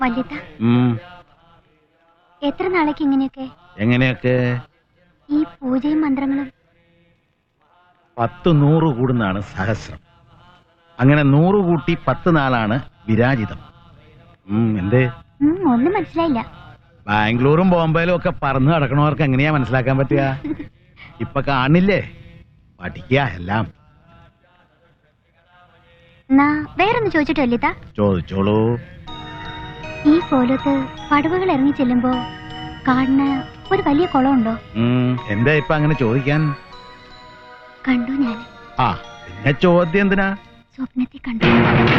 വല്യത്ത ഉം, എത്ര നാളേക്ക് ഇങ്ങനെയൊക്കെ എങ്ങനെയൊക്കെ ഈ പൂജയും മന്ത്രങ്ങളും പത്ത് നൂറ് കൂടുന്നതാണ് സഹസ്രം അങ്ങനെ നൂറ് കൂട്ടി പത്ത് നാളാണ് വിരാജിതം ഉം, എന്തേ ഉം, ഒന്നും മനസ്സിലായില്ല ബാംഗ്ലൂരും ബോംബെയിലും ഒക്കെ പറന്ന് നടക്കണവർക്ക് എങ്ങനെയാ മനസ്സിലാക്കാൻ പറ്റുക ഇപ്പൊ കാണില്ലേ പഠിക്കുക എല്ലാം എന്നാ വേറൊന്ന് ചോദിച്ചിട്ടോ വല്യത്ത ചോദിച്ചോളൂ ഈ കോലത്ത് പടവുകൾ ഇറങ്ങി ചെല്ലുമ്പോ കാണുന്ന ഒരു വലിയ കുളമുണ്ടോ ഉം, എന്താ ഇപ്പൊ അങ്ങനെ ചോദിക്കാൻ കണ്ടു ഞാൻ ആ പിന്നെ ചോദ്യം എന്തിനാ സ്വപ്നത്തിൽ കണ്ടു